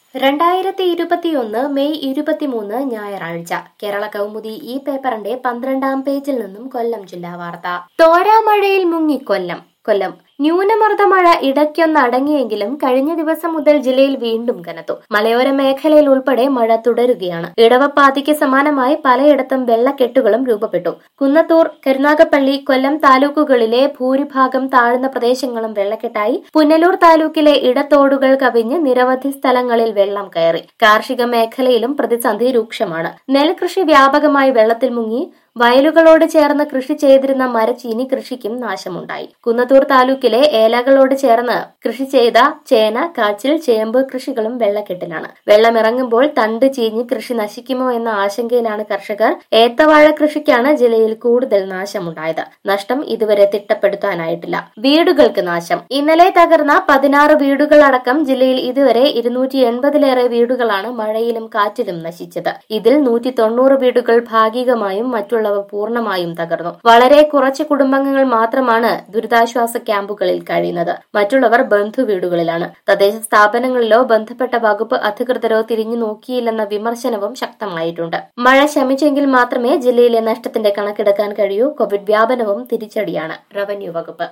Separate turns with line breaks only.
രണ്ടായിരത്തി ഇരുപത്തിയൊന്ന് മെയ് ഇരുപത്തിമൂന്ന് ഞായറാഴ്ച കേരള കൗമുദി ഈ പേപ്പറിന്റെ പന്ത്രണ്ടാം പേജിൽ നിന്നും കൊല്ലം ജില്ലാ വാർത്ത തോരാമഴയിൽ മുങ്ങി കൊല്ലം കൊല്ലം ന്യൂനമർദ്ദ മഴ ഇടയ്ക്കൊന്ന് അടങ്ങിയെങ്കിലും കഴിഞ്ഞ ദിവസം മുതൽ ജില്ലയിൽ വീണ്ടും കനത്തു മലയോര മേഖലയിൽ ഉൾപ്പെടെ മഴ തുടരുകയാണ് ഇടവപ്പാതിക്ക് സമാനമായി പലയിടത്തും വെള്ളക്കെട്ടുകളും രൂപപ്പെട്ടു കുന്നത്തൂർ കരുനാഗപ്പള്ളി കൊല്ലം താലൂക്കുകളിലെ ഭൂരിഭാഗം താഴ്ന്ന പ്രദേശങ്ങളും വെള്ളക്കെട്ടായി പുനലൂർ താലൂക്കിലെ ഇടത്തോടുകൾ കവിഞ്ഞ് നിരവധി സ്ഥലങ്ങളിൽ വെള്ളം കയറി കാർഷിക മേഖലയിലും പ്രതിസന്ധി രൂക്ഷമാണ് നെൽകൃഷി വ്യാപകമായി വെള്ളത്തിൽ മുങ്ങി വയലുകളോട് ചേർന്ന് കൃഷി ചെയ്തിരുന്ന മരച്ചീനി കൃഷിക്കും നാശമുണ്ടായി കുന്നത്തൂർ താലൂക്കിലെ ഏലകളോട് ചേർന്ന് കൃഷി ചെയ്ത ചേന കാച്ചിൽ ചേമ്പ് കൃഷികളും വെള്ളക്കെട്ടിലാണ് വെള്ളമിറങ്ങുമ്പോൾ തണ്ട് ചീഞ്ഞ് കൃഷി നശിക്കുമോ എന്ന ആശങ്കയിലാണ് കർഷകർ ഏത്തവാഴ കൃഷിക്കാണ് ജില്ലയിൽ കൂടുതൽ നാശമുണ്ടായത് നഷ്ടം ഇതുവരെ തിട്ടപ്പെടുത്താനായിട്ടില്ല വീടുകൾക്ക് നാശം ഇന്നലെ തകർന്ന പതിനാറ് വീടുകളടക്കം ജില്ലയിൽ ഇതുവരെ ഇരുന്നൂറ്റി എൺപതിലേറെ വീടുകളാണ് മഴയിലും കാറ്റിലും നശിച്ചത് ഇതിൽ നൂറ്റി തൊണ്ണൂറ് വീടുകൾ ഭാഗികമായും മറ്റുള്ളവ പൂർണ്ണമായും തകർന്നു വളരെ കുറച്ച് കുടുംബാംഗങ്ങൾ മാത്രമാണ് ദുരിതാശ്വാസ ക്യാമ്പുകളിൽ കഴിയുന്നത് മറ്റുള്ളവർ ബന്ധു വീടുകളിലാണ് തദ്ദേശ സ്ഥാപനങ്ങളിലോ ബന്ധപ്പെട്ട വകുപ്പ് അധികൃതരോ തിരിഞ്ഞു നോക്കിയില്ലെന്ന വിമർശനവും ശക്തമായിട്ടുണ്ട് മഴ ശമിച്ചെങ്കിൽ മാത്രമേ ജില്ലയിലെ നഷ്ടത്തിന്റെ കണക്കെടുക്കാൻ കഴിയൂ കോവിഡ് വ്യാപനവും തിരിച്ചടിയാണ് റവന്യൂ വകുപ്പ്